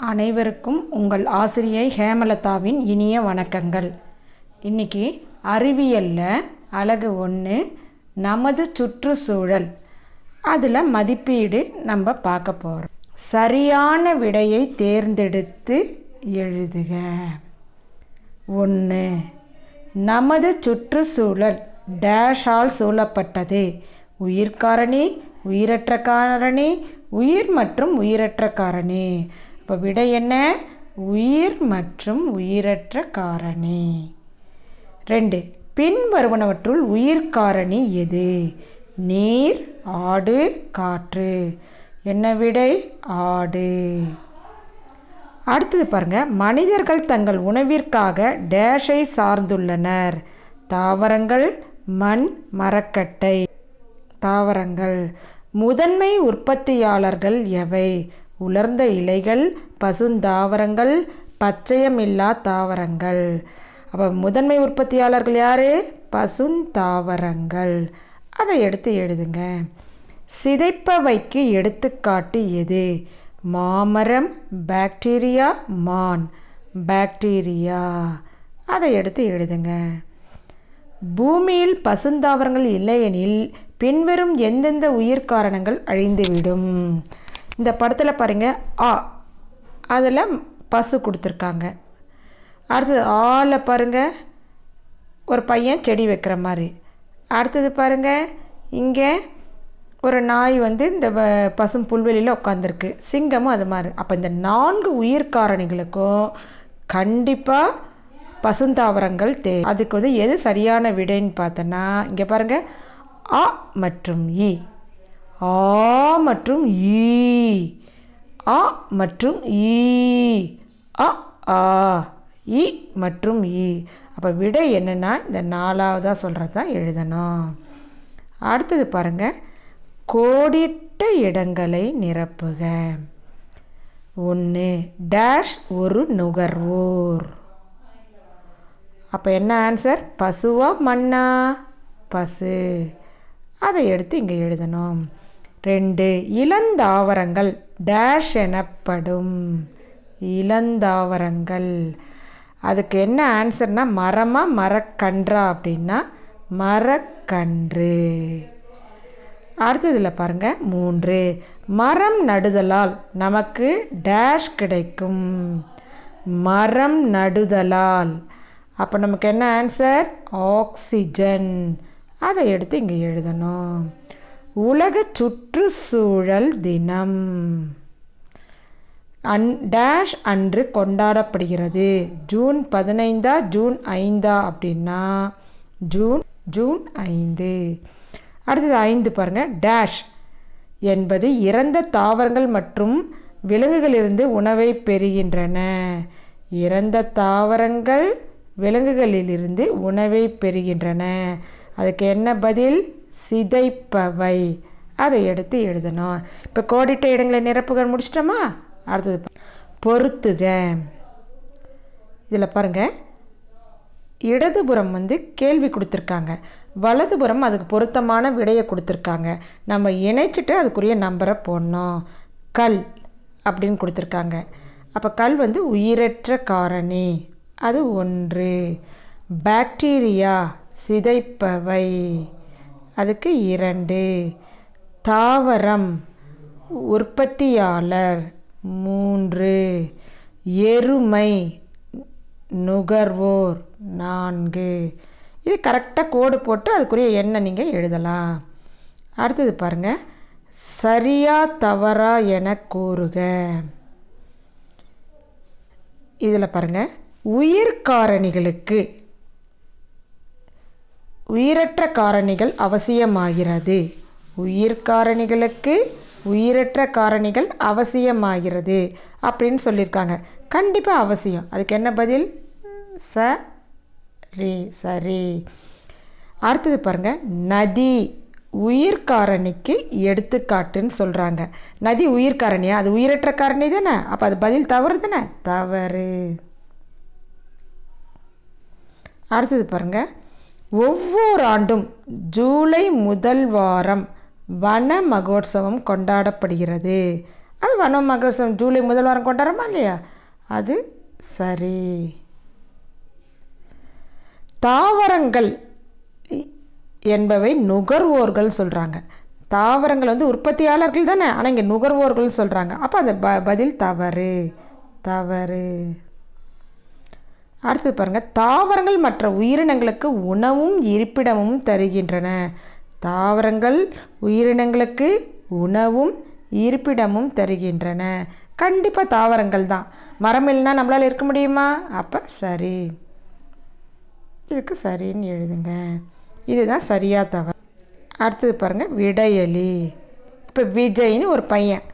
அனைவருக்கும் உங்கள் ஆசிரியை ஹேமலதாவின் இனிய வணக்கங்கள் இன்னைக்கு அறிவியலில் அழகு ஒன்று நமது சுற்றுச்சூழல் அதில் மதிப்பீடு நம்ம பார்க்க போகிறோம் சரியான விடையை தேர்ந்தெடுத்து எழுதுக ஒன்று நமது சுற்றுச்சூழல் டேஷால் சூழப்பட்டது உயிர்காரணி உயிரற்ற காரணி உயிர் மற்றும் உயிரற்ற காரணி அப்போ விடை என்ன உயிர் மற்றும் உயிரற்ற காரணி ரெண்டு பின்வருவனவற்றுள் உயிர் காரணி எது நீர் ஆடு காற்று என்ன விடை ஆடு அடுத்தது பாருங்க மனிதர்கள் தங்கள் உணவிற்காக டேஷை சார்ந்துள்ளனர் தாவரங்கள் மண் மரக்கட்டை தாவரங்கள் முதன்மை உற்பத்தியாளர்கள் எவை உலர்ந்த இலைகள் பசுந்தாவரங்கள் பச்சையமில்லா தாவரங்கள் அப்போ முதன்மை உற்பத்தியாளர்கள் யார் பசுந்தாவரங்கள் அதை எடுத்து எழுதுங்க சிதைப்பவைக்கு எடுத்துக்காட்டு எது மாமரம் பாக்டீரியா மான் பாக்டீரியா அதை எடுத்து எழுதுங்க பூமியில் பசுந்தாவரங்கள் இல்லையெனில் பின்வரும் எந்தெந்த உயிர் காரணங்கள் அழிந்துவிடும் இந்த படத்தில் பாருங்க ஆ அதில் பசு கொடுத்துருக்காங்க அடுத்தது ஆல பாருங்க ஒரு பையன் செடி வைக்கிற மாதிரி அடுத்தது பாருங்க இங்கே ஒரு நாய் வந்து இந்த வ- பசும் புல்வெளியில் உட்காந்துருக்கு சிங்கமும் அது மாதிரி அப்போ இந்த நான்கு உயிர் காரணிகளுக்கும் கண்டிப்பாக பசுந்தாவரங்கள் தே அதுக்கு வந்து எது சரியான விடைன்னு பார்த்தோன்னா இங்கே பாருங்க ஆ மற்றும் இ ஆ மற்றும் ஈ ஆ மற்றும் ஈ அ ஆ இ மற்றும் ஈ அப்போ விடை என்னென்னா இந்த நாலாவதாக சொல்கிறது தான் எழுதணும் அடுத்தது பாருங்க கோடிட்ட இடங்களை நிரப்புக ஒன்று டேஷ் ஒரு நுகர்வோர் அப்போ என்ன ஆன்சர் பசுவா மண்ணா பசு அதை எடுத்து இங்கே எழுதணும் ரெண்டு இளந்தாவரங்கள் டேஷ் எனப்படும் இளந்தாவரங்கள் அதுக்கு என்ன ஆன்சர்னா மரமா மரக்கன்றா அப்படின்னா மரக்கன்று அடுத்ததில் பாருங்க மூன்று மரம் நடுதலால் நமக்கு டேஷ் கிடைக்கும் மரம் நடுதலால் அப்போ நமக்கு என்ன ஆன்சர் ஆக்சிஜன் அதை எடுத்து இங்கே எழுதணும் உலக சுற்றுச்சூழல் தினம் அன் டேஷ் அன்று கொண்டாடப்படுகிறது ஜூன் பதினைந்தா ஜூன் ஐந்தா அப்படின்னா ஜூன் ஜூன் ஐந்து அடுத்தது ஐந்து பாருங்க டேஷ் என்பது இறந்த தாவரங்கள் மற்றும் விலங்குகளிலிருந்து உணவை பெறுகின்றன இறந்த தாவரங்கள் விலங்குகளிலிருந்து உணவை பெறுகின்றன அதுக்கு என்ன பதில் சிதைப்பவை அதை எடுத்து எழுதணும் இப்போ கோடிட்ட இடங்களை நிரப்புகள் முடிச்சிட்டோமா அடுத்தது பொறுத்துக இதில் பாருங்கள் இடதுபுறம் வந்து கேள்வி கொடுத்துருக்காங்க வலதுபுறம் அதுக்கு பொருத்தமான விடையை கொடுத்துருக்காங்க நம்ம இணைச்சிட்டு அதுக்குரிய நம்பரை போடணும் கல் அப்படின்னு கொடுத்துருக்காங்க அப்போ கல் வந்து உயிரற்ற காரணி அது ஒன்று பாக்டீரியா சிதைப்பவை அதுக்கு இரண்டு தாவரம் உற்பத்தியாளர் மூன்று எருமை நுகர்வோர் நான்கு இது கரெக்டாக கோடு போட்டு அதுக்குரிய எண்ணை நீங்கள் எழுதலாம் அடுத்தது பாருங்கள் சரியா தவறா என கூறுக இதில் பாருங்கள் உயிர் காரணிகளுக்கு உயிரற்ற காரணிகள் அவசியமாகிறது உயிர் காரணிகளுக்கு உயிரற்ற காரணிகள் அவசியமாகிறது அப்படின்னு சொல்லியிருக்காங்க கண்டிப்பாக அவசியம் அதுக்கு என்ன பதில் சரி சரி அடுத்தது பாருங்க நதி உயிர் காரணிக்கு எடுத்துக்காட்டுன்னு சொல்கிறாங்க நதி உயிர் காரணியா அது உயிரற்ற காரணி தானே அப்போ அது பதில் தவறு தானே தவறு அடுத்தது பாருங்க ஒவ்வொரு ஆண்டும் ஜூலை முதல் வாரம் வன மகோத்சவம் கொண்டாடப்படுகிறது அது வன மகோத்சவம் ஜூலை முதல் வாரம் கொண்டாடுறோமா இல்லையா அது சரி தாவரங்கள் என்பவை நுகர்வோர்கள் சொல்கிறாங்க தாவரங்கள் வந்து உற்பத்தியாளர்கள் தானே ஆனால் இங்கே நுகர்வோர்கள் சொல்கிறாங்க அப்போ அந்த ப பதில் தவறு தவறு அடுத்தது பாருங்கள் தாவரங்கள் மற்ற உயிரினங்களுக்கு உணவும் இருப்பிடமும் தருகின்றன தாவரங்கள் உயிரினங்களுக்கு உணவும் இருப்பிடமும் தருகின்றன கண்டிப்பாக தாவரங்கள் தான் மரம் இல்லைன்னா நம்மளால் இருக்க முடியுமா அப்போ சரி இதுக்கு சரின்னு எழுதுங்க இதுதான் சரியாக தவறு அடுத்தது பாருங்கள் விடையலி இப்போ விஜய்னு ஒரு பையன்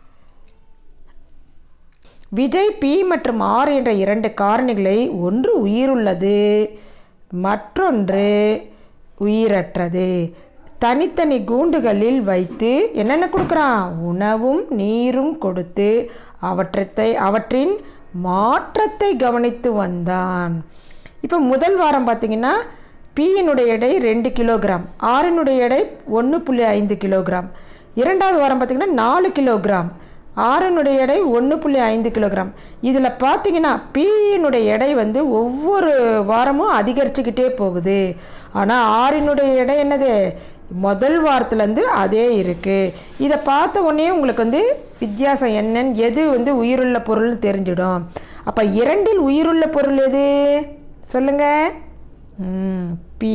விஜய் பி மற்றும் ஆர் என்ற இரண்டு காரணிகளை ஒன்று உயிருள்ளது மற்றொன்று உயிரற்றது தனித்தனி கூண்டுகளில் வைத்து என்னென்ன கொடுக்குறான் உணவும் நீரும் கொடுத்து அவற்றத்தை அவற்றின் மாற்றத்தை கவனித்து வந்தான் இப்போ முதல் வாரம் பார்த்திங்கன்னா பியினுடைய எடை ரெண்டு கிலோகிராம் ஆறினுடைய எடை ஒன்று புள்ளி ஐந்து கிலோகிராம் இரண்டாவது வாரம் பார்த்திங்கன்னா நாலு கிலோகிராம் ஆறினுடைய எடை ஒன்று புள்ளி ஐந்து கிலோகிராம் இதில் பார்த்தீங்கன்னா பியினுடைய எடை வந்து ஒவ்வொரு வாரமும் அதிகரிச்சுக்கிட்டே போகுது ஆனால் ஆறினுடைய எடை என்னது முதல் வாரத்துலேருந்து அதே இருக்குது இதை பார்த்த உடனே உங்களுக்கு வந்து வித்தியாசம் என்னன்னு எது வந்து உயிருள்ள பொருள்னு தெரிஞ்சிடும் அப்போ இரண்டில் உயிருள்ள பொருள் எது சொல்லுங்கள் பி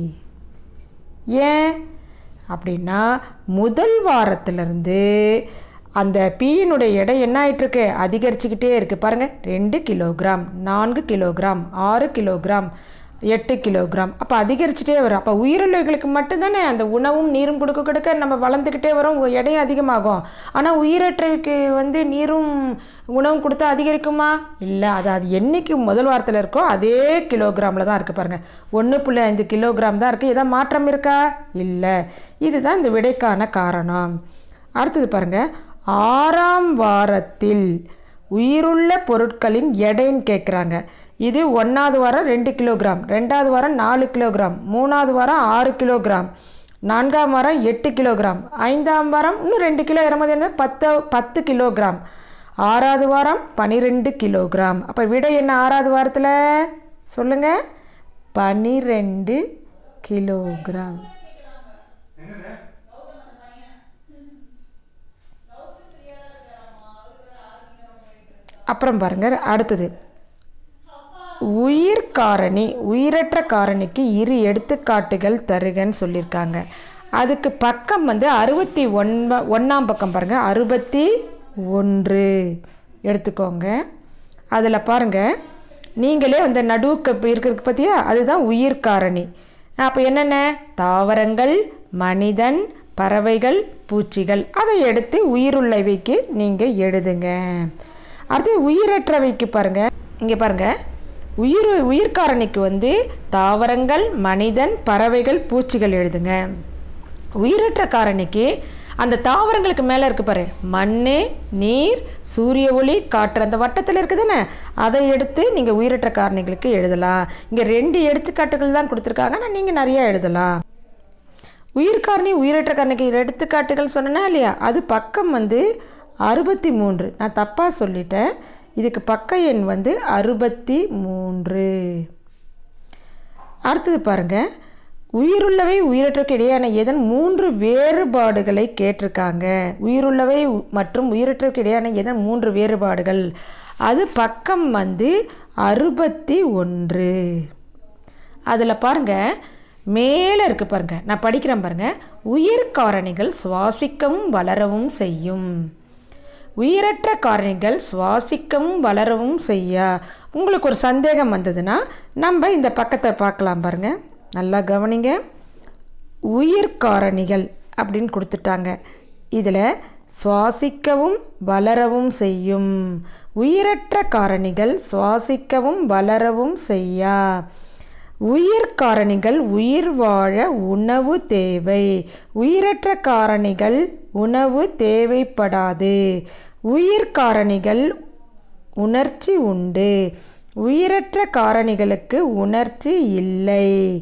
ஏன் அப்படின்னா முதல் வாரத்திலிருந்து அந்த பீயினுடைய எடை என்ன ஆகிட்டுருக்கு அதிகரிச்சுக்கிட்டே இருக்குது பாருங்கள் ரெண்டு கிலோகிராம் நான்கு கிலோகிராம் ஆறு கிலோகிராம் எட்டு கிலோகிராம் அப்போ அதிகரிச்சுட்டே வரும் அப்போ உயிருள்ளவர்களுக்கு மட்டும்தானே அந்த உணவும் நீரும் கொடுக்க கொடுக்க நம்ம வளர்ந்துக்கிட்டே வரோம் எடையும் அதிகமாகும் ஆனால் உயிரற்றவுக்கு வந்து நீரும் உணவும் கொடுத்தா அதிகரிக்குமா இல்லை அது அது என்றைக்கு முதல் வாரத்தில் இருக்கோ அதே கிலோகிராமில் தான் இருக்குது பாருங்கள் ஒன்று புள்ளி ஐந்து கிலோகிராம் தான் இருக்குது எதாவது மாற்றம் இருக்கா இல்லை இதுதான் இந்த விடைக்கான காரணம் அடுத்தது பாருங்கள் ஆறாம் வாரத்தில் உயிருள்ள பொருட்களின் எடைன்னு கேட்குறாங்க இது ஒன்றாவது வாரம் ரெண்டு கிலோகிராம் ரெண்டாவது வாரம் நாலு கிலோகிராம் மூணாவது வாரம் ஆறு கிலோகிராம் நான்காம் வாரம் எட்டு கிலோகிராம் ஐந்தாம் வாரம் இன்னும் ரெண்டு கிலோ இறமதி இருந்தால் பத்து பத்து கிலோகிராம் ஆறாவது வாரம் பன்னிரெண்டு கிலோகிராம் அப்போ விடை என்ன ஆறாவது வாரத்தில் சொல்லுங்கள் பன்னிரெண்டு கிலோகிராம் அப்புறம் பாருங்கள் அடுத்தது உயிர் காரணி உயிரற்ற காரணிக்கு இரு எடுத்துக்காட்டுகள் தருகன்னு சொல்லியிருக்காங்க அதுக்கு பக்கம் வந்து அறுபத்தி ஒன்ப ஒன்றாம் பக்கம் பாருங்கள் அறுபத்தி ஒன்று எடுத்துக்கோங்க அதில் பாருங்கள் நீங்களே அந்த நடுவுக்கு இருக்கிறதுக்கு பார்த்தியா அதுதான் உயிர் காரணி அப்போ என்னென்ன தாவரங்கள் மனிதன் பறவைகள் பூச்சிகள் அதை எடுத்து உயிருள்ளவைக்கு நீங்கள் எழுதுங்க அடுத்து உயிரற்றவைக்கு பாருங்கள் இங்கே பாருங்கள் உயிர் உயிர்காரணிக்கு வந்து தாவரங்கள் மனிதன் பறவைகள் பூச்சிகள் எழுதுங்க உயிரற்ற காரணிக்கு அந்த தாவரங்களுக்கு மேலே இருக்கு பாரு மண் நீர் சூரிய ஒளி காற்று அந்த வட்டத்தில் இருக்குதுன்னு அதை எடுத்து நீங்கள் உயிரற்ற காரணிகளுக்கு எழுதலாம் இங்கே ரெண்டு எடுத்துக்காட்டுகள் தான் கொடுத்துருக்காங்க ஆனால் நீங்கள் நிறையா எழுதலாம் உயிர்காரணி உயிரற்ற காரணிக்கு எடுத்துக்காட்டுகள் சொன்னேன்னா இல்லையா அது பக்கம் வந்து அறுபத்தி மூன்று நான் தப்பாக சொல்லிட்டேன் இதுக்கு பக்க எண் வந்து அறுபத்தி மூன்று அடுத்தது பாருங்கள் உயிருள்ளவை உயிரற்றக்கு இடையான ஏதன் மூன்று வேறுபாடுகளை கேட்டிருக்காங்க உயிருள்ளவை மற்றும் உயிரற்றக்கு இடையான ஏதன் மூன்று வேறுபாடுகள் அது பக்கம் வந்து அறுபத்தி ஒன்று அதில் பாருங்கள் மேலே இருக்குது பாருங்கள் நான் படிக்கிறேன் பாருங்கள் உயிர் காரணிகள் சுவாசிக்கவும் வளரவும் செய்யும் உயிரற்ற காரணிகள் சுவாசிக்கவும் வளரவும் செய்ய உங்களுக்கு ஒரு சந்தேகம் வந்ததுன்னா நம்ம இந்த பக்கத்தை பார்க்கலாம் பாருங்கள் நல்லா கவனிங்க உயிர் காரணிகள் அப்படின்னு கொடுத்துட்டாங்க இதில் சுவாசிக்கவும் வளரவும் செய்யும் உயிரற்ற காரணிகள் சுவாசிக்கவும் வளரவும் செய்யா உயிர் காரணிகள் உயிர் வாழ உணவு தேவை உயிரற்ற காரணிகள் உணவு தேவைப்படாது உயிர் காரணிகள் உணர்ச்சி உண்டு உயிரற்ற காரணிகளுக்கு உணர்ச்சி இல்லை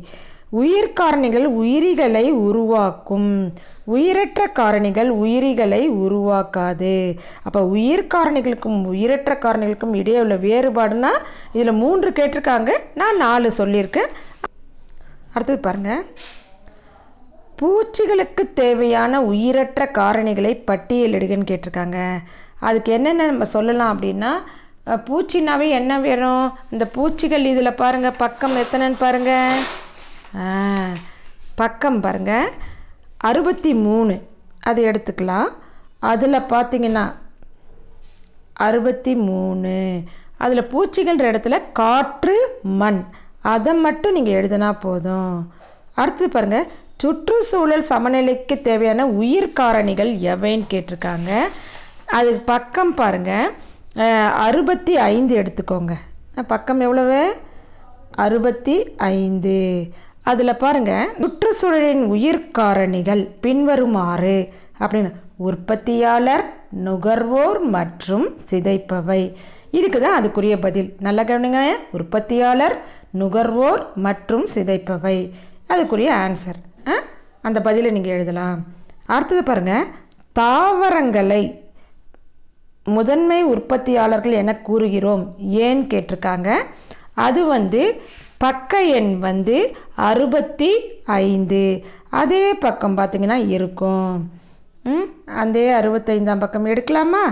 உயிர் காரணிகள் உயிரிகளை உருவாக்கும் உயிரற்ற காரணிகள் உயிரிகளை உருவாக்காது அப்போ உயிர் காரணிகளுக்கும் உயிரற்ற காரணிகளுக்கும் இடையே உள்ள வேறுபாடுனா இதில் மூன்று கேட்டிருக்காங்க நான் நாலு சொல்லியிருக்கேன் அடுத்தது பாருங்கள் பூச்சிகளுக்கு தேவையான உயிரற்ற காரணிகளை பட்டியலிடுகன்னு கேட்டிருக்காங்க அதுக்கு என்னென்ன நம்ம சொல்லலாம் அப்படின்னா அஹ், பூச்சினாவே என்ன வேணும் இந்த பூச்சிகள் இதில் பாருங்கள் பக்கம் எத்தனைன்னு பாருங்கள் ஆ, பக்கம் பாருங்கள் அறுபத்தி மூணு அது எடுத்துக்கலாம் அதில் பார்த்தீங்கன்னா அறுபத்தி மூணு அதில் பூச்சிகள்ன்ற இடத்துல காற்று மண் அதை மட்டும் நீங்கள் எழுதினா போதும் அடுத்தது பாருங்கள் சுற்றுச்சூழல் சமநிலைக்கு தேவையான உயிர் காரணிகள் எவைன்னு கேட்டிருக்காங்க அது பக்கம் பாருங்கள் அறுபத்தி ஐந்து எடுத்துக்கோங்க அஹ், பக்கம் எவ்வளவு அறுபத்தி ஐந்து அதில் பாருங்கள் சுற்றுச்சூழலின் உயிர் காரணிகள் பின்வருமாறு அப்படின்னு உற்பத்தியாளர் நுகர்வோர் மற்றும் சிதைப்பவை இதுக்கு தான் அதுக்குரிய பதில் நல்ல கவனிங்க உற்பத்தியாளர் நுகர்வோர் மற்றும் சிதைப்பவை அதுக்குரிய ஆன்சர் அந்த பதிலை நீங்கள் எழுதலாம் அடுத்தது பாருங்கள் தாவரங்களை முதன்மை உற்பத்தியாளர்கள் என கூறுகிறோம் ஏன் கேட்டிருக்காங்க அது வந்து பக்க எண் வந்து அறுபத்தி ஐந்து அதே பக்கம் பார்த்தீங்கன்னா இருக்கும் ம் அதே அறுபத்தைந்தாம் பக்கம் எடுக்கலாமா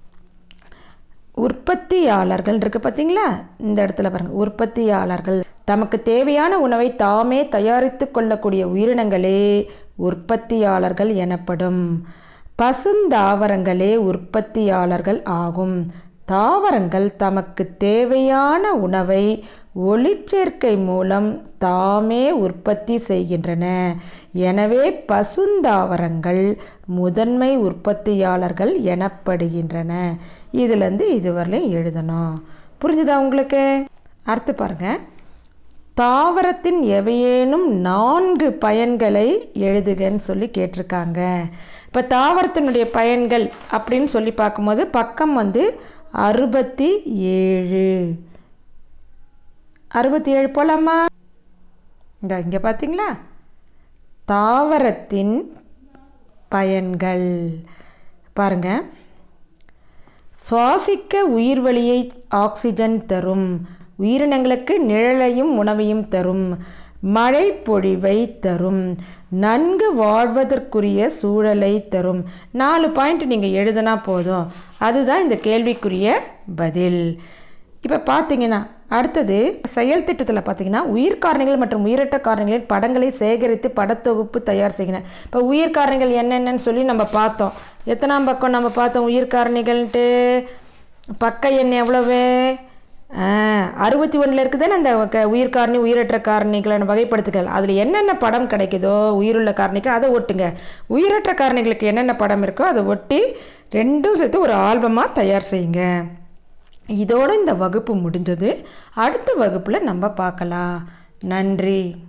உற்பத்தியாளர்கள் இருக்கு பார்த்தீங்களா இந்த இடத்துல பாருங்க உற்பத்தியாளர்கள் தமக்கு தேவையான உணவை தாமே தயாரித்து கொள்ளக்கூடிய உயிரினங்களே உற்பத்தியாளர்கள் எனப்படும் பசுந்தாவரங்களே உற்பத்தியாளர்கள் ஆகும் தாவரங்கள் தமக்கு தேவையான உணவை ஒளிச்சேர்க்கை மூலம் தாமே உற்பத்தி செய்கின்றன எனவே பசுந்தாவரங்கள் முதன்மை உற்பத்தியாளர்கள் எனப்படுகின்றன இதுலேருந்து இதுவரையிலும் எழுதணும் புரிஞ்சுதா உங்களுக்கு அடுத்து பாருங்க தாவரத்தின் எவையேனும் நான்கு பயன்களை எழுதுகன்னு சொல்லி கேட்டிருக்காங்க இப்போ தாவரத்தினுடைய பயன்கள் அப்படின்னு சொல்லி பார்க்கும்போது பக்கம் வந்து அறுபத்தி ஏழு அறுபத்தி ஏழு போலாமா இந்த இங்கே பார்த்தீங்களா தாவரத்தின் பயன்கள் பாருங்க சுவாசிக்க உயிர் வழியை ஆக்சிஜன் தரும் உயிரினங்களுக்கு நிழலையும் உணவையும் தரும் மழை பொழிவை தரும் நன்கு வாழ்வதற்குரிய சூழலை தரும் நாலு பாயிண்ட் நீங்கள் எழுதினா போதும் அதுதான் இந்த கேள்விக்குரிய பதில் இப்போ பார்த்தீங்கன்னா அடுத்தது செயல் திட்டத்தில் பார்த்தீங்கன்னா உயிர் காரணிகள் மற்றும் உயிரற்ற காரணிகளின் படங்களை சேகரித்து படத்தொகுப்பு தயார் செய்யணும் இப்போ உயிர் காரணிகள் என்னென்னன்னு சொல்லி நம்ம பார்த்தோம் எத்தனாம் பக்கம் நம்ம பார்த்தோம் உயிர் காரணிகள்ன்ட்டு பக்க எண் எவ்வளவு அறுபத்தி ஒன்றில் இருக்குதானே அந்த க உயிர் காரணி உயிரற்ற காரணிகளான வகைப்படுத்துகள் அதில் என்னென்ன படம் கிடைக்குதோ உயிருள்ள காரணிக்கு அதை ஒட்டுங்க உயிரற்ற காரணிகளுக்கு என்னென்ன படம் இருக்கோ அதை ஒட்டி ரெண்டும் சேர்த்து ஒரு ஆல்பமாக தயார் செய்யுங்க இதோட இந்த வகுப்பு முடிஞ்சது அடுத்த வகுப்பில் நம்ம பார்க்கலாம் நன்றி